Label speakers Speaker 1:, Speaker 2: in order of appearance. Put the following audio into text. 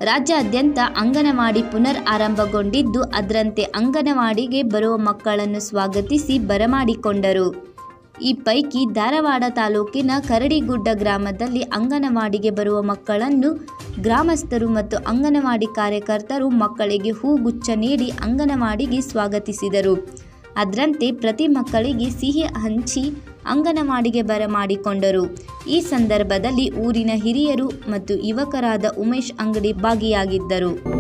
Speaker 1: ರಾಜ್ಯಾದ್ಯಂತ ಅಂಗನವಾಡಿ ಪುನರ್ ಆರಂಭಗೊಂಡಿದ್ದು ಅದರಂತೆ ಅಂಗನವಾಡಿಗೆ ಬರುವ ಮಕ್ಕಳನ್ನು ಸ್ವಾಗತಿಸಿ ಬರಮಾಡಿಕೊಂಡರು ಈ ಪೈಕಿ ಧಾರವಾಡ ತಾಲೂಕಿನ ಕರಡಿಗುಡ್ಡ ಗ್ರಾಮದಲ್ಲಿ ಅಂಗನವಾಡಿಗೆ ಬರುವ ಮಕ್ಕಳನ್ನು ಗ್ರಾಮಸ್ಥರು ಮತ್ತು ಅಂಗನವಾಡಿ ಕಾರ್ಯಕರ್ತರು ಮಕ್ಕಳಿಗೆ ಹೂಗುಚ್ಛ ನೀಡಿ ಅಂಗನವಾಡಿಗೆ ಸ್ವಾಗತಿಸಿದರು ಅದರಂತೆ ಪ್ರತಿ ಮಕ್ಕಳಿಗೆ ಸಿಹಿ ಹಂಚಿ ಅಂಗನವಾಡಿಗೆ ಬರಮಾಡಿಕೊಂಡರು ಈ ಸಂದರ್ಭದಲ್ಲಿ ಊರಿನ ಹಿರಿಯರು ಮತ್ತು ಯುವಕರಾದ ಉಮೇಶ್ ಅಂಗಡಿ ಭಾಗಿಯಾಗಿದ್ದರು